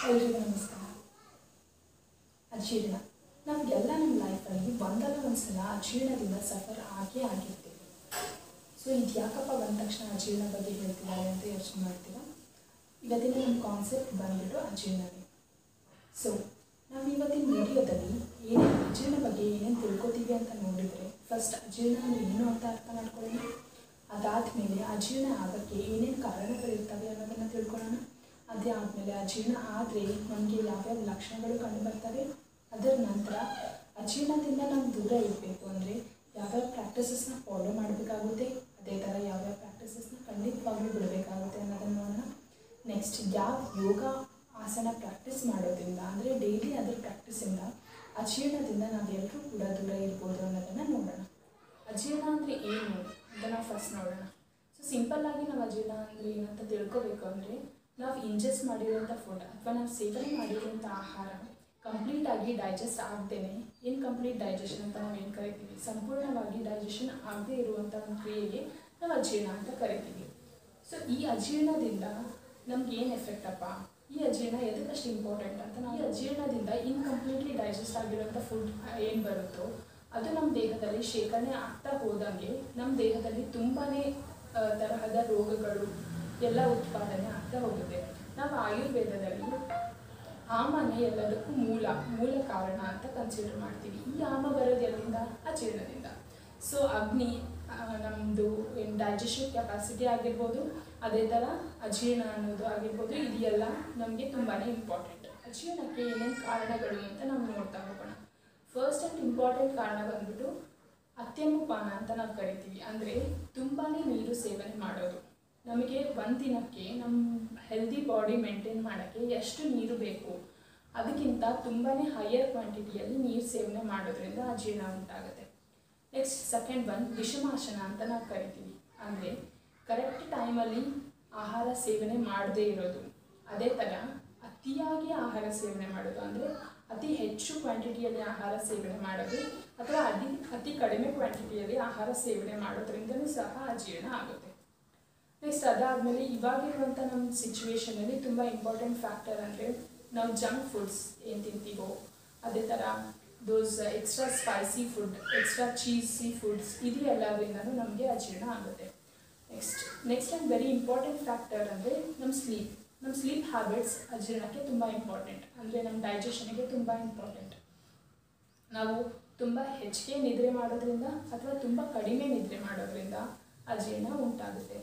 ಎಲ್ರಿಗೂ ನಮಸ್ಕಾರ ಅಜೀರ್ಣ ನಮಗೆಲ್ಲ ನಮ್ಮ ಲೈಫಲ್ಲಿ ಒಂದಲ್ಲ ಒಂದು ಸಲ ಅಜೀರ್ಣದಿಂದ ಸಫರ್ ಆಗೇ ಆಗಿರ್ತೀವಿ ಸೊ ಇದು ಯಾಕಪ್ಪ ಬಂದ ತಕ್ಷಣ ಅಜೀರ್ಣ ಬಗ್ಗೆ ಹೇಳ್ತಿದ್ದಾರೆ ಅಂತ ಯೋಚನೆ ಮಾಡ್ತೀರಾ ಇವತ್ತಿನ ನಮ್ಮ ಕಾನ್ಸೆಪ್ಟ್ ಬಂದ್ಬಿಟ್ಟು ಅಜೀರ್ಣನೇ ಸೊ ನಾವು ಇವತ್ತಿನ ವಿಡಿಯೋದಲ್ಲಿ ಏನೇನು ಅಜೀರ್ಣ ಬಗ್ಗೆ ಏನೇನು ತಿಳ್ಕೊತೀವಿ ಅಂತ ನೋಡಿದರೆ ಫಸ್ಟ್ ಅಜೀರ್ಣ ಅಂದರೆ ಏನು ಅಂತ ಅರ್ಥ ಮಾಡ್ಕೊಳ್ಳೋಣ ಅದಾದಮೇಲೆ ಅಜೀರ್ಣ ಆಗೋಕ್ಕೆ ಏನೇನು ಕಾರಣಗಳಿರ್ತವೆ ಅನ್ನೋದನ್ನು ತಿಳ್ಕೊಳ್ಳೋಣ ಅದೇ ಆದಮೇಲೆ ಅಜೀರ್ಣ ಆದರೆ ನಮಗೆ ಯಾವ್ಯಾವ ಲಕ್ಷಣಗಳು ಕಂಡು ಬರ್ತವೆ ಅದರ ನಂತರ ಅಜೀರ್ಣದಿಂದ ನಾವು ದೂರ ಇರಬೇಕು ಅಂದರೆ ಯಾವ್ಯಾವ ಪ್ರಾಕ್ಟೀಸಸ್ನ ಫಾಲೋ ಮಾಡಬೇಕಾಗುತ್ತೆ ಅದೇ ಥರ ಯಾವ್ಯಾವ ಪ್ರಾಕ್ಟೀಸಸ್ನ ಖಂಡಿತವಾಗ್ಲೂ ಬಿಡಬೇಕಾಗುತ್ತೆ ಅನ್ನೋದನ್ನು ನೋಡೋಣ ನೆಕ್ಸ್ಟ್ ಯಾವ ಯೋಗ ಆಸನ ಪ್ರಾಕ್ಟೀಸ್ ಮಾಡೋದ್ರಿಂದ ಅಂದರೆ ಡೈಲಿ ಅದರ ಪ್ರಾಕ್ಟೀಸಿಂದ ಅಜೀರ್ಣದಿಂದ ನಾವೆಲ್ಲರೂ ಕೂಡ ದೂರ ಇರ್ಬೋದು ಅನ್ನೋದನ್ನು ನೋಡೋಣ ಅಜೀರ್ಣ ಅಂದರೆ ಏನು ಅಂತ ನಾವು ಫಸ್ಟ್ ನೋಡೋಣ ಸೊ ಸಿಂಪಲ್ ಆಗಿ ನಾವು ಅಜೀರ್ಣ ಅಂದರೆ ಏನು ಅಂತ ತಿಳ್ಕೊಬೇಕು ಅಂದರೆ ನಾವು ಇಂಜೆಸ್ಟ್ ಮಾಡಿರುವಂಥ ಫುಡ್ ಅಥವಾ ನಾವು ಸೇವನೆ ಮಾಡಿರುವಂಥ ಆಹಾರ ಕಂಪ್ಲೀಟ್ ಆಗಿ ಡೈಜೆಸ್ಟ್ ಆಗದೇನೆ ಇನ್ಕಂಪ್ಲೀಟ್ ಡೈಜೆಷನ್ ಅಂತ ನಾವು ಏನು ಕರಿತೀವಿ ಸಂಪೂರ್ಣವಾಗಿ ಡೈಜೆಷನ್ ಆಗದೇ ಇರುವಂಥ ಒಂದು ಕ್ರಿಯೆಗೆ ನಾವು ಅಜೀರ್ಣ ಅಂತ ಕರಿತೀವಿ ಸೊ ಈ ಅಜೀರ್ಣದಿಂದ ನಮ್ಗೆ ಏನು ಎಫೆಕ್ಟ್ ಅಪ್ಪ ಈ ಅಜೀರ್ಣ ಎದಕ್ಕಷ್ಟು ಇಂಪಾರ್ಟೆಂಟ್ ಅಂತ ನಾವು ಈ ಅಜೀರ್ಣದಿಂದ ಇನ್ಕಂಪ್ಲೀಟ್ಲಿ ಡೈಜೆಸ್ಟ್ ಆಗಿರುವಂಥ ಫುಡ್ ಏನು ಬರುತ್ತೋ ಅದು ನಮ್ಮ ದೇಹದಲ್ಲಿ ಶೇಖರಣೆ ಆಗ್ತಾ ಹೋದಂಗೆ ನಮ್ಮ ದೇಹದಲ್ಲಿ ತುಂಬಾ ತರಹದ ರೋಗಗಳು ಎಲ್ಲ ಉತ್ಪಾದನೆ ಆಗ್ತಾ ಹೋಗುತ್ತೆ ನಾವು ಆಯುರ್ವೇದದಲ್ಲಿ ಆಮನೆ ಎಲ್ಲದಕ್ಕೂ ಮೂಲ ಮೂಲ ಕಾರಣ ಅಂತ ಕನ್ಸಿಡರ್ ಮಾಡ್ತೀವಿ ಈ ಆಮ ಬರೋದು ಎಲ್ಲಿಂದ ಅಜೀರ್ಣದಿಂದ ಸೊ ಅಗ್ನಿ ನಮ್ಮದು ಏನು ಡೈಜೆಷನ್ ಕೆಪಾಸಿಟಿ ಆಗಿರ್ಬೋದು ಅದೇ ಥರ ಅಜೀರ್ಣ ಅನ್ನೋದು ಆಗಿರ್ಬೋದು ಇದೆಲ್ಲ ನಮಗೆ ತುಂಬಾ ಇಂಪಾರ್ಟೆಂಟ್ ಅಜೀರ್ಣಕ್ಕೆ ಏನೇನು ಕಾರಣಗಳು ಅಂತ ನಾವು ನೋಡ್ತಾ ಹೋಗೋಣ ಫಸ್ಟ್ ಆ್ಯಂಡ್ ಇಂಪಾರ್ಟೆಂಟ್ ಕಾರಣ ಬಂದ್ಬಿಟ್ಟು ಅತ್ಯಂಬಪಾನ ಅಂತ ನಾವು ಕರಿತೀವಿ ಅಂದರೆ ತುಂಬಾ ನೀರು ಸೇವನೆ ಮಾಡೋದು ನಮಗೆ ಒಂದು ದಿನಕ್ಕೆ ನಮ್ಮ ಹೆಲ್ದಿ ಬಾಡಿ ಮೇಂಟೈನ್ ಮಾಡೋಕ್ಕೆ ಎಷ್ಟು ನೀರು ಬೇಕು ಅದಕ್ಕಿಂತ ತುಂಬಾ ಹೈಯರ್ ಕ್ವಾಂಟಿಟಿಯಲ್ಲಿ ನೀರು ಸೇವನೆ ಮಾಡೋದ್ರಿಂದ ಅಜೀರ್ಣ ಉಂಟಾಗುತ್ತೆ ನೆಕ್ಸ್ಟ್ ಸೆಕೆಂಡ್ ಬಂದು ವಿಷಮಾಸನ ಅಂತ ನಾವು ಕರಿತೀವಿ ಅಂದರೆ ಕರೆಕ್ಟ್ ಟೈಮಲ್ಲಿ ಆಹಾರ ಸೇವನೆ ಮಾಡದೇ ಇರೋದು ಅದೇ ಥರ ಅತಿಯಾಗಿ ಆಹಾರ ಸೇವನೆ ಮಾಡೋದು ಅಂದರೆ ಅತಿ ಹೆಚ್ಚು ಕ್ವಾಂಟಿಟಿಯಲ್ಲಿ ಆಹಾರ ಸೇವನೆ ಮಾಡೋದು ಅಥವಾ ಅತಿ ಅತಿ ಕಡಿಮೆ ಕ್ವಾಂಟಿಟಿಯಲ್ಲಿ ಆಹಾರ ಸೇವನೆ ಮಾಡೋದ್ರಿಂದಲೂ ಸಹ ಅಜೀರ್ಣ ಆಗುತ್ತೆ ನೆಕ್ಸ್ಟ್ ಅದಾದಮೇಲೆ ಇವಾಗಿರುವಂಥ ನಮ್ಮ ಸಿಚುವೇಶನಲ್ಲಿ ತುಂಬ ಇಂಪಾರ್ಟೆಂಟ್ ಫ್ಯಾಕ್ಟರ್ ಅಂದರೆ ನಾವು ಜಂಕ್ ಫುಡ್ಸ್ ಏನು ತಿಂತೀವೋ ಅದೇ ಥರ those extra spicy food extra cheesy foods ಇದು ಎಲ್ಲದರಿಂದನೂ ನಮಗೆ ಅಜೀರ್ಣ ಆಗುತ್ತೆ next next and very important factor ಅಂದರೆ ನಮ್ಮ ಸ್ಲೀಪ್ ನಮ್ಮ ಸ್ಲೀಪ್ ಹ್ಯಾಬಿಟ್ಸ್ ಅಜೀರ್ಣಕ್ಕೆ ತುಂಬ ಇಂಪಾರ್ಟೆಂಟ್ ಅಂದರೆ ನಮ್ಮ ಡೈಜೆಷನ್ಗೆ ತುಂಬ ಇಂಪಾರ್ಟೆಂಟ್ ನಾವು ತುಂಬ ಹೆಚ್ಚಿಗೆ ನಿದ್ರೆ ಮಾಡೋದ್ರಿಂದ ಅಥವಾ ತುಂಬ ಕಡಿಮೆ ನಿದ್ರೆ ಮಾಡೋದ್ರಿಂದ ಅಜೀರ್ಣ ಉಂಟಾಗುತ್ತೆ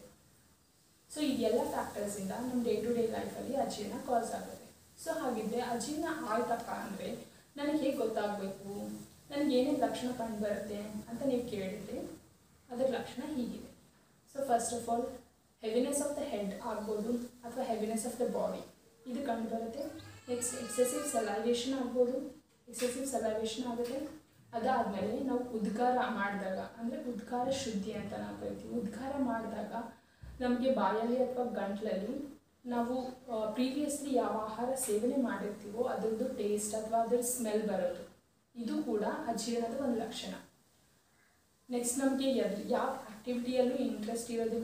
ಸೊ ಇದೆಲ್ಲ ಫ್ಯಾಕ್ಟರ್ಸಿಂದ ನಮ್ಮ ಡೇ ಟು ಡೇ ಲೈಫಲ್ಲಿ ಅಜೀರ್ಣ ಕಾಸ್ ಆಗುತ್ತೆ ಸೊ ಹಾಗಿದ್ರೆ ಅಜೀರ್ಣ ಆಯ್ತಪ್ಪ ಅಂದರೆ ನನಗೆ ಹೇಗೆ ಗೊತ್ತಾಗಬೇಕು ನನಗೆ ಏನೇನು ಲಕ್ಷಣ ಕಂಡು ಬರುತ್ತೆ ಅಂತ ನೀವು ಕೇಳಿದರೆ ಅದರ ಲಕ್ಷಣ ಹೀಗಿದೆ so first of all heaviness of the head ಆಗ್ಬೋದು ಅಥವಾ ಹೆವಿನೆಸ್ ಆಫ್ ದ ಬಾಡಿ ಇದು ಕಂಡು ಬರುತ್ತೆ ನೆಕ್ಸ್ಟ್ ಎಕ್ಸೆಸಿವ್ ಸಲೈವೇಷನ್ ಆಗ್ಬೋದು ಎಕ್ಸೆಸಿವ್ ಸಲೈವೇಷನ್ ಆಗುತ್ತೆ ಅದಾದಮೇಲೆ ನಾವು ಉದ್ಗಾರ ಮಾಡಿದಾಗ ಅಂದರೆ ಉದ್ಗಾರ ಶುದ್ಧಿ ಅಂತ ನಾವು ಕರಿತೀವಿ ಉದ್ಗಾರ ಮಾಡಿದಾಗ ನಮಗೆ ಬಾಯಲ್ಲಿ ಅಥವಾ ಗಂಟ್ಲಲ್ಲಿ ನಾವು ಪ್ರೀವಿಯಸ್ಲಿ ಯಾವ ಆಹಾರ ಸೇವನೆ ಮಾಡಿರ್ತೀವೋ ಅದರದ್ದು ಟೇಸ್ಟ್ ಅಥವಾ ಅದರ ಸ್ಮೆಲ್ ಬರೋದು ಇದು ಕೂಡ ಅಜೀರ್ಣದ ಒಂದು ಲಕ್ಷಣ ನೆಕ್ಸ್ಟ್ ನಮಗೆ ಎದ್ ಯಾವ ಆ್ಯಕ್ಟಿವಿಟಿಯಲ್ಲೂ ಇಂಟ್ರೆಸ್ಟ್ ಇರೋದಿಲ್ಲ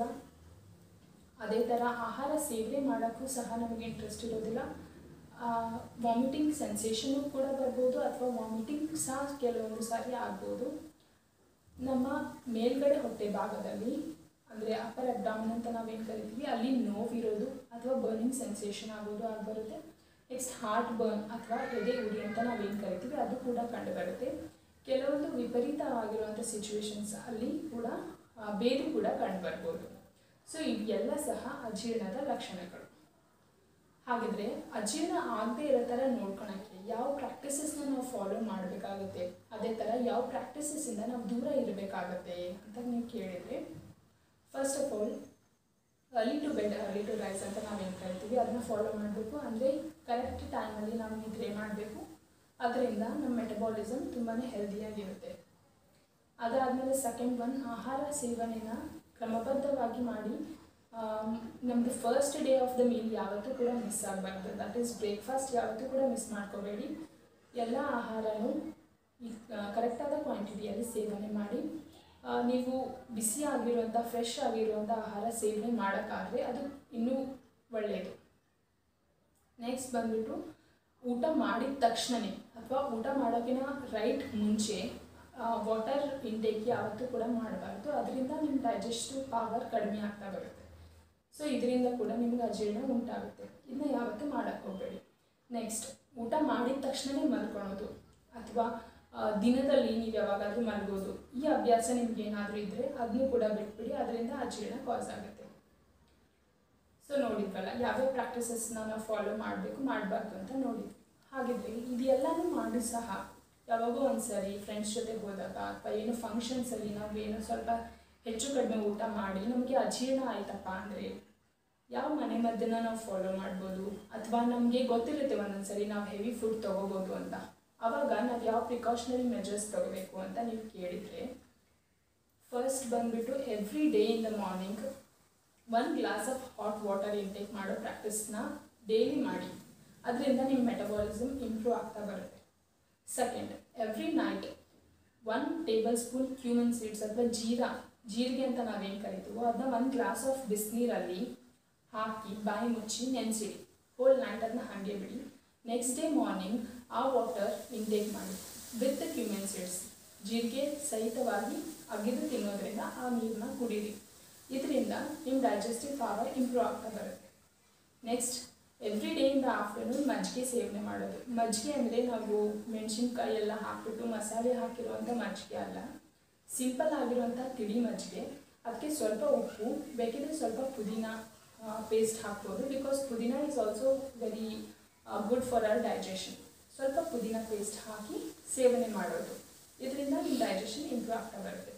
ಅದೇ ಥರ ಆಹಾರ ಸೇವನೆ ಮಾಡೋಕ್ಕೂ ಸಹ ನಮಗೆ ಇಂಟ್ರೆಸ್ಟ್ ಇರೋದಿಲ್ಲ ವಾಮಿಟಿಂಗ್ ಸೆನ್ಸೇಷನು ಕೂಡ ಬರ್ಬೋದು ಅಥವಾ ವಾಮಿಟಿಂಗ್ ಸಹ ಕೆಲವೊಂದು ಸಾರಿ ಆಗ್ಬೋದು ನಮ್ಮ ಮೇಲ್ಗಡೆ ಹೊಟ್ಟೆ ಭಾಗದಲ್ಲಿ ಅಂದರೆ ಅಪ್ಪರ್ ಅಬ್ಡಾಮಿನ್ ಅಂತ ನಾವೇನು ಕರಿತೀವಿ ಅಲ್ಲಿ ನೋವಿರೋದು ಅಥವಾ ಬರ್ನಿಂಗ್ ಸೆನ್ಸೇಷನ್ ಆಗೋದು ಆಗಿಬರುತ್ತೆ ನೆಕ್ಸ್ಟ್ ಹಾರ್ಟ್ ಬರ್ನ್ ಅಥವಾ ಎದೆ ಉರಿ ಅಂತ ನಾವೇನು ಕರಿತೀವಿ ಅದು ಕೂಡ ಕಂಡುಬರುತ್ತೆ ಕೆಲವೊಂದು ವಿಪರೀತವಾಗಿರುವಂಥ ಸಿಚುವೇಶನ್ಸ್ ಅಲ್ಲಿ ಕೂಡ ಬೇದು ಕೂಡ ಕಂಡುಬರ್ಬೋದು ಸೊ ಇವೆಲ್ಲ ಸಹ ಅಜೀರ್ಣದ ಲಕ್ಷಣಗಳು ಹಾಗಿದ್ರೆ ಅಜೀರ್ಣ ಆಗದೆ ಇರೋ ಥರ ನೋಡ್ಕೊಳಕ್ಕೆ ಯಾವ ಪ್ರಾಕ್ಟೀಸಸ್ನ ನಾವು ಫಾಲೋ ಮಾಡಬೇಕಾಗುತ್ತೆ ಅದೇ ಥರ ಯಾವ ಪ್ರಾಕ್ಟೀಸಸ್ಸಿಂದ ನಾವು ದೂರ ಇರಬೇಕಾಗತ್ತೆ ಅಂತ ನೀವು ಕೇಳಿದರೆ first of all early to bed early to rise ಅಂತ ನಾವೇನು ಕರಿತೀವಿ ಅದನ್ನ ಫಾಲೋ ಮಾಡಬೇಕು ಅಂದರೆ ಕರೆಕ್ಟ್ ಟೈಮಲ್ಲಿ ನಾವು ನಿದ್ರೆ ಮಾಡಬೇಕು ಅದರಿಂದ ನಮ್ಮ ಮೆಟಬಾಲಿಸಮ್ ತುಂಬಾ ಹೆಲ್ದಿಯಾಗಿರುತ್ತೆ ಅದಾದಮೇಲೆ ಸೆಕೆಂಡ್ ಒನ್ ಆಹಾರ ಸೇವನೆನ ಕ್ರಮಬದ್ಧವಾಗಿ ಮಾಡಿ ನಮ್ಮದು first day of the meal ಯಾವತ್ತೂ ಕೂಡ ಮಿಸ್ ಆಗಬಾರ್ದು ದಟ್ ಈಸ್ ಬ್ರೇಕ್ಫಾಸ್ಟ್ ಯಾವತ್ತೂ ಕೂಡ ಮಿಸ್ ಮಾಡ್ಕೋಬೇಡಿ ಎಲ್ಲ ಆಹಾರನೂ ಕರೆಕ್ಟಾದ ಕ್ವಾಂಟಿಟಿಯಲ್ಲಿ ಸೇವನೆ ಮಾಡಿ ನೀವು ಬಿಸಿ ಆಗಿರುವಂಥ ಫ್ರೆಶ್ ಆಗಿರುವಂಥ ಆಹಾರ ಸೇವನೆ ಮಾಡೋಕ್ಕಾದರೆ ಅದು ಇನ್ನೂ ಒಳ್ಳೆಯದು ನೆಕ್ಸ್ಟ್ ಬಂದ್ಬಿಟ್ಟು ಊಟ ಮಾಡಿದ ತಕ್ಷಣನೇ ಅಥವಾ ಊಟ ಮಾಡೋಕ್ಕಿಂತ ರೈಟ್ ಮುಂಚೆ ವಾಟರ್ ಇಂಟೇಕ್ ಯಾವತ್ತೂ ಕೂಡ ಮಾಡಬಾರ್ದು ಅದರಿಂದ ನಿಮ್ಮ ಡೈಜೆಸ್ಟಿವ್ ಪವರ್ ಕಡಿಮೆ ಆಗ್ತಾ ಬರುತ್ತೆ ಸೊ ಇದರಿಂದ ಕೂಡ ನಿಮ್ಗೆ ಅಜೀರ್ಣ ಉಂಟಾಗುತ್ತೆ ಇದನ್ನ ಯಾವತ್ತೂ ಮಾಡೋಕ್ಕೆ ಹೋಗಬೇಡಿ ನೆಕ್ಸ್ಟ್ ಊಟ ಮಾಡಿದ ತಕ್ಷಣವೇ ಮಲ್ಕೊಳೋದು ಅಥವಾ ಆ, ದಿನದಲ್ಲಿ ನೀವು ಯಾವಾಗಾದರೂ ಮಲಗೋದು ಈ ಅಭ್ಯಾಸ ನಿಮ್ಗೆ ಏನಾದರೂ ಇದ್ದರೆ ಅದನ್ನು ಕೂಡ ಬಿಟ್ಬಿಡಿ ಅದರಿಂದ ಅಜೀರ್ಣ ಕಾಸ್ ಆಗುತ್ತೆ ಸೊ ನೋಡಿದ್ವಲ್ಲ ಯಾವ್ಯಾವ ಪ್ರಾಕ್ಟೀಸಸ್ನ ನಾವು ಫಾಲೋ ಮಾಡಬೇಕು ಮಾಡಬಾರ್ದು ಅಂತ ನೋಡಿದ್ವಿ ಹಾಗಿದ್ರೆ ಇದೆಲ್ಲನೂ ಮಾಡಿ ಸಹ ಯಾವಾಗೋ ಒಂದ್ಸರಿ ಫ್ರೆಂಡ್ಸ್ ಜೊತೆ ಹೋದಾಗ ಅಥವಾ ಏನೋ ಫಂಕ್ಷನ್ಸಲ್ಲಿ ನಾವು ಏನೋ ಸ್ವಲ್ಪ ಹೆಚ್ಚು ಕಡಿಮೆ ಊಟ ಮಾಡಿ ನಮಗೆ ಅಜೀರ್ಣ ಆಯ್ತಪ್ಪ ಅಂದರೆ ಯಾವ ಮನೆ ಮದ್ದನ್ನ ನಾವು ಫಾಲೋ ಮಾಡ್ಬೋದು ಅಥವಾ ನಮಗೆ ಗೊತ್ತಿರುತ್ತೆ ಒಂದೊಂದ್ಸರಿ ನಾವು ಹೆವಿ ಫುಡ್ ತೊಗೋಬೋದು ಅಂತ ಆವಾಗ ನಾವು ಯಾವ ಪ್ರಿಕಾಷನರಿ ಮೆಜರ್ಸ್ ತಗೋಬೇಕು ಅಂತ ನೀವು ಕೇಳಿದರೆ ಫಸ್ಟ್ ಬಂದ್ಬಿಟ್ಟು every day in the morning one glass of hot water intake ಮಾಡೋ ಪ್ರಾಕ್ಟೀಸ್ನ ಡೈಲಿ ಮಾಡಿ ಅದರಿಂದ ನಿಮ್ಮ ಮೆಟಬಾಲಿಸಮ್ ಇಂಪ್ರೂವ್ ಆಗ್ತಾ ಬರುತ್ತೆ second every night one tablespoon cumin seeds ಅಥವಾ ಜೀರಾ ಜೀರಿಗೆ ಅಂತ ನಾವೇನು ಕರಿತೀವೋ ಅದನ್ನ ಒಂದು ಗ್ಲಾಸ್ ಆಫ್ ಬಿಸಿನೀರಲ್ಲಿ ಹಾಕಿ ಬಾಯಿ ಮುಚ್ಚಿ ನೆನೆಸಿಡಿ ಹೋಲ್ ನೈಟ್ ಅದನ್ನ ಹಾಗೆ ಬಿಡಿ ನೆಕ್ಸ್ಟ್ ಡೇ ಮಾರ್ನಿಂಗ್ ಆ ವಾಟರ್ ಇಂಟೇಕ್ ಮಾಡಿ ವಿತ್ ಕ್ಯೂಮನ್ ಸೀಡ್ಸ್ ಜೀರಿಗೆ ಸಹಿತವಾಗಿ ಅಗಿದು ತಿನ್ನೋದ್ರಿಂದ ಆ ನೀರನ್ನ ಕುಡೀರಿ ಇದರಿಂದ ನಿಮ್ಮ ಡೈಜೆಸ್ಟಿವ್ ಪವರ್ ಇಂಪ್ರೂವ್ ಆಗ್ತಾ ಬರುತ್ತೆ next every day in the afternoon ಮಜ್ಜಿಗೆ ಸೇವನೆ ಮಾಡೋದು ಮಜ್ಜಿಗೆ ಅಂದರೆ ನಾವು ಮೆಣಸಿನ್ಕಾಯಿ ಎಲ್ಲ ಹಾಕ್ಬಿಟ್ಟು ಮಸಾಲೆ ಹಾಕಿರುವಂಥ ಮಜ್ಜಿಗೆ ಅಲ್ಲ ಸಿಂಪಲ್ ಆಗಿರುವಂಥ ತಿಳಿ ಮಜ್ಜಿಗೆ ಅದಕ್ಕೆ ಸ್ವಲ್ಪ ಉಪ್ಪು ಬೇಕಿದ್ರೆ ಸ್ವಲ್ಪ ಪುದೀನ ಪೇಸ್ಟ್ ಹಾಕ್ಬೋದು because pudina is also very good for our digestion ಸ್ವಲ್ಪ ಪುದೀನ ಪೇಸ್ಟ್ ಹಾಕಿ ಸೇವನೆ ಮಾಡೋದು ಇದರಿಂದ ನಿಮ್ಮ ಡೈಜೆಷನ್ ಇಂಪ್ರೂವ್ ಆಗ್ತಾ ಬರುತ್ತೆ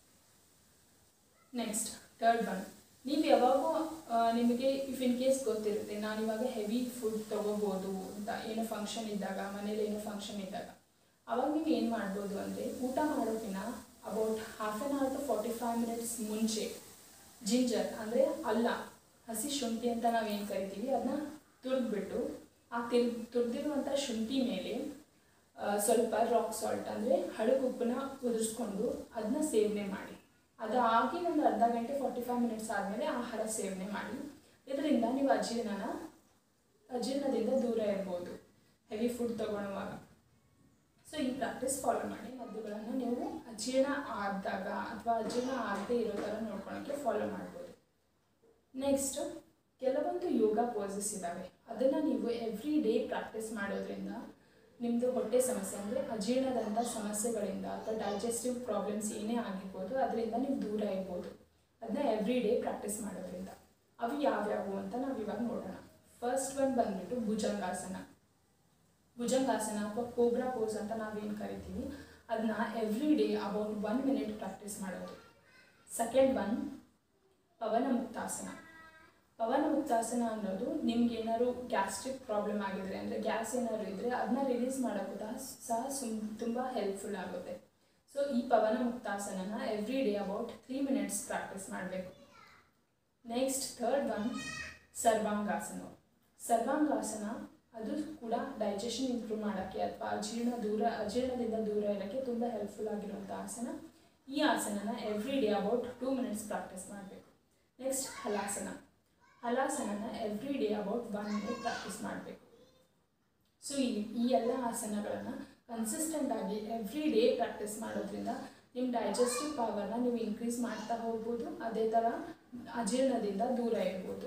ನೆಕ್ಸ್ಟ್ ಥರ್ಡ್ ಒನ್ ನೀವು ಯಾವಾಗೂ ಆ, ನಿಮಗೆ ಇಫ್ ಇನ್ ಕೇಸ್ ಗೊತ್ತಿರುತ್ತೆ ನಾನು ಇವಾಗ ಹೆವಿ ಫುಡ್ ತೊಗೋಬೋದು ಅಂತ ಏನೋ ಫಂಕ್ಷನ್ ಇದ್ದಾಗ ಮನೇಲಿ ಏನೋ ಫಂಕ್ಷನ್ ಇದ್ದಾಗ ಅವಾಗ ನೀವು ಏನು ಮಾಡ್ಬೋದು ಅಂದರೆ ಊಟ ಮಾಡೋಕ್ಕಿಂತ about half an hour to forty five minutes ಮುಂಚೆ ಜಿಂಜರ್ ಅಂದರೆ ಅಲ್ಲ ಹಸಿ ಶುಂಠಿ ಅಂತ ನಾವೇನು ಕರಿತೀವಿ ಅದನ್ನ ತುರಿದ್ಬಿಟ್ಟು ಆ ತಿರ್ ತುರಿದಿರುವಂಥ ಶುಂಠಿ ಮೇಲೆ ಆ, ಸ್ವಲ್ಪ ರಾಕ್ ಸಾಲ್ಟ್ ಅಂದರೆ ಹಳಕುಪ್ಪನ್ನ ಉದುರಿಸ್ಕೊಂಡು ಅದನ್ನ ಸೇವನೆ ಮಾಡಿ ಅದಾಗಿ ಒಂದು ಅರ್ಧ ಗಂಟೆ ಫಾರ್ಟಿ ಫೈವ್ ಮಿನಿಟ್ಸ್ ಆದಮೇಲೆ ಆಹಾರ ಸೇವನೆ ಮಾಡಿ ಇದರಿಂದ ನೀವು ಅಜೀರ್ಣನ ಅಜೀರ್ಣದಿಂದ ದೂರ ಇರ್ಬೋದು ಹೆವಿ ಫುಡ್ ತಗೊಳ್ಳುವಾಗ ಸೊ ಈ ಪ್ರಾಕ್ಟೀಸ್ ಫಾಲೋ ಮಾಡಿ ಮದ್ದುಗಳನ್ನು ನೀವು ಅಜೀರ್ಣ ಆದಾಗ ಅಥವಾ ಅಜೀರ್ಣ ಆಗದೆ ಇರೋ ಥರ ನೋಡ್ಕೊಳಕ್ಕೆ ಫಾಲೋ ಮಾಡ್ಬೋದು ನೆಕ್ಸ್ಟ್ ಕೆಲವೊಂದು ಯೋಗ ಪೋಸಸ್ ಇದ್ದಾವೆ ಅದನ್ನು ನೀವು ಎವ್ರಿ ಡೇ ಪ್ರಾಕ್ಟೀಸ್ ಮಾಡೋದ್ರಿಂದ ನಿಮ್ಮದು ಹೊಟ್ಟೆ ಸಮಸ್ಯೆ ಅಂದರೆ ಅಜೀರ್ಣದಂಥ ಸಮಸ್ಯೆಗಳಿಂದ ಅಥವಾ ಡೈಜೆಸ್ಟಿವ್ ಪ್ರಾಬ್ಲಮ್ಸ್ ಏನೇ ಆಗಿರ್ಬೋದು ಅದರಿಂದ ನೀವು ದೂರ ಇರ್ಬೋದು ಅದನ್ನ ಎವ್ರಿ ಡೇ ಪ್ರಾಕ್ಟೀಸ್ ಮಾಡೋದ್ರಿಂದ ಅವು ಯಾವ್ಯಾವು ಅಂತ ನಾವು ಇವಾಗ ನೋಡೋಣ ಫಸ್ಟ್ ಒನ್ ಬಂದ್ಬಿಟ್ಟು ಭುಜಂಗಾಸನ ಭುಜಂಗಾಸನ ಅಥವಾ ಕೋಬ್ರಾ ಪೋಸ್ ಅಂತ ನಾವೇನು ಕರಿತೀವಿ ಅದನ್ನ every day about one minute practice ಮಾಡೋದು second one pavanamuktasana pavanamuktasana ಅನ್ನೋದು ನಿಮ್ಗೆ ಏನಾದ್ರು ಗ್ಯಾಸ್ಟ್ರಿಕ್ ಪ್ರಾಬ್ಲಮ್ ಆಗಿದ್ರೆ ಅಂದರೆ ಗ್ಯಾಸ್ ಏನಾದ್ರು ಇದ್ದರೆ ಅದನ್ನ ರಿಲೀಸ್ ಮಾಡೋಕ್ಕೂ ಸಹ ಸಹ ಸುಮ್ ತುಂಬ ಹೆಲ್ಪ್ಫುಲ್ ಆಗುತ್ತೆ ಸೊ ಈ ಪವನ ಮುಕ್ತಾಸನನ every day about three minutes practice ಮಾಡಬೇಕು next third one sarvangasana sarvangasana ಅದು ಕೂಡ ಡೈಜೆಷನ್ ಇಂಪ್ರೂವ್ ಮಾಡೋಕ್ಕೆ ಅಥವಾ ಅಜೀರ್ಣ ದೂರ ಅಜೀರ್ಣದಿಂದ ದೂರ ಇರೋಕ್ಕೆ ತುಂಬ ಹೆಲ್ಪ್ಫುಲ್ ಆಗಿರುವಂಥ ಆಸನ ಈ ಆಸನನ every day about two minutes practice ಮಾಡಬೇಕು ನೆಕ್ಸ್ಟ್ ಹಲಾಸನ ಹಲಾಸನನ every day about one minute practice ಮಾಡಬೇಕು ಸೊ ಈ ಈ ಎಲ್ಲ ಆಸನಗಳನ್ನು ಕನ್ಸಿಸ್ಟೆಂಟ್ ಆಗಿ ಎವ್ರಿ ಡೇ ಪ್ರಾಕ್ಟೀಸ್ ಮಾಡೋದ್ರಿಂದ ನಿಮ್ಮ ಡೈಜೆಸ್ಟಿವ್ ಪವರ್ನ ನೀವು ಇನ್ಕ್ರೀಸ್ ಮಾಡ್ತಾ ಹೋಗ್ಬೋದು ಅದೇ ಥರ ಅಜೀರ್ಣದಿಂದ ದೂರ ಇರ್ಬೋದು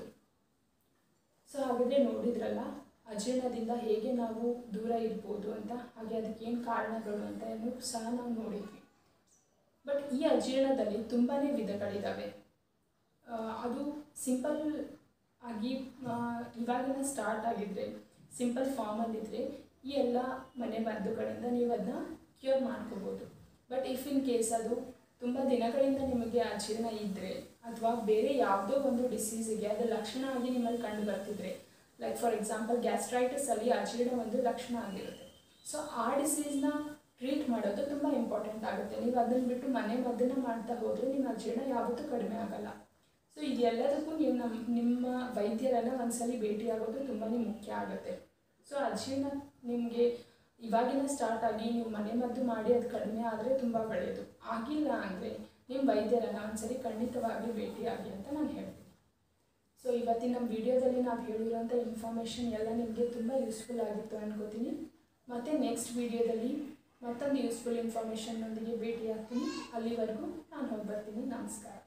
ಸೊ ಹಾಗಾದರೆ ನೋಡಿದ್ರಲ್ಲ ಅಜೀರ್ಣದಿಂದ ಹೇಗೆ ನಾವು ದೂರ ಇರ್ಬೋದು ಅಂತ ಹಾಗೆ ಅದಕ್ಕೆ ಏನು ಕಾರಣಗಳು ಅಂತ ಏನು ಸಹ ನಾವು ನೋಡಿದ್ವಿ ಬಟ್ ಈ ಅಜೀರ್ಣದಲ್ಲಿ ತುಂಬಾ ವಿಧಗಳಿದ್ದಾವೆ ಆ, ಅದು ಸಿಂಪಲ್ ಆಗಿ ಆ, ಇವಾಗಿನ ಸ್ಟಾರ್ಟ್ ಆಗಿದ್ರೆ ಸಿಂಪಲ್ ಫಾರ್ಮಲ್ಲಿದ್ದರೆ ಈ ಎಲ್ಲ ಮನೆ ಮದ್ದುಗಳಿಂದ ನೀವು ಅದನ್ನ ಕ್ಯೂರ್ ಮಾಡ್ಕೋಬೋದು ಬಟ್ ಇಫ್ ಇನ್ ಕೇಸ್ ಅದು ತುಂಬ ದಿನಗಳಿಂದ ನಿಮಗೆ ಅಜೀರ್ಣ ಇದ್ದರೆ ಅಥವಾ ಬೇರೆ ಯಾವುದೋ ಒಂದು ಡಿಸೀಸಿಗೆ ಅದು ಲಕ್ಷಣ ಆಗಿ ನಿಮ್ಮಲ್ಲಿ ಕಂಡು ಬರ್ತಿದ್ರೆ ಲೈಕ್ ಫಾರ್ ಎಕ್ಸಾಂಪಲ್ ಗ್ಯಾಸ್ಟ್ರೈಟಿಸ್ ಅಲ್ಲಿ ಅಜೀರ್ಣ ಒಂದು ಲಕ್ಷಣ ಆಗಿರುತ್ತೆ ಸೊ ಆ ಡಿಸೀಸ್ನ ಟ್ರೀಟ್ ಮಾಡೋದು ತುಂಬ ಇಂಪಾರ್ಟೆಂಟ್ ಆಗುತ್ತೆ ನೀವು ಅದನ್ನು ಬಿಟ್ಟು ಮನೆ ಮದ್ದನ್ನ ಮಾಡ್ತಾ ಹೋದರೆ ನಿಮ್ಮ ಅಜೀರ್ಣ ಯಾವತ್ತೂ ಕಡಿಮೆ ಆಗಲ್ಲ ಸೊ ಇದೆಲ್ಲದಕ್ಕೂ ನೀವು ನಮ್ಮ ನಿಮ್ಮ ವೈದ್ಯರನ್ನ ಒಂದ್ಸಲಿ ಭೇಟಿಯಾಗೋದು ತುಂಬಾ ಮುಖ್ಯ ಆಗುತ್ತೆ ಸೊ ಅಜೀರ್ಣ ನಿಮಗೆ ಇವಾಗಿನ ಸ್ಟಾರ್ಟ್ ಆಗಿ ನೀವು ಮನೆ ಮದ್ದು ಮಾಡಿ ಅದು ಕಡಿಮೆ ಆದರೆ ತುಂಬ ಒಳ್ಳೆಯದು ಆಗಿಲ್ಲ ಅಂದರೆ ನಿಮ್ಮ ವೈದ್ಯರನ್ನ ಒಂದ್ಸಲಿ ಖಂಡಿತವಾಗಿ ಭೇಟಿಯಾಗಿ ಅಂತ ನಾನು ಹೇಳ್ತೀನಿ ಸೊ ಇವತ್ತಿನ ನಮ್ಮ ವಿಡಿಯೋದಲ್ಲಿ ನಾವು ಹೇಳಿರೋಂಥ ಇನ್ಫಾರ್ಮೇಷನ್ ಎಲ್ಲ ನಿಮಗೆ ತುಂಬ ಯೂಸ್ಫುಲ್ ಆಗಿತ್ತು ಅನ್ಕೋತೀನಿ ಮತ್ತು ನೆಕ್ಸ್ಟ್ ವಿಡಿಯೋದಲ್ಲಿ ಮತ್ತೊಂದು ಯೂಸ್ಫುಲ್ ಇನ್ಫಾರ್ಮೇಷನ್ನೊಂದಿಗೆ ಭೇಟಿ ಆಗ್ತೀನಿ ಅಲ್ಲಿವರೆಗೂ ನಾನು ಹೋಗಿ ಬರ್ತೀನಿ ನಮಸ್ಕಾರ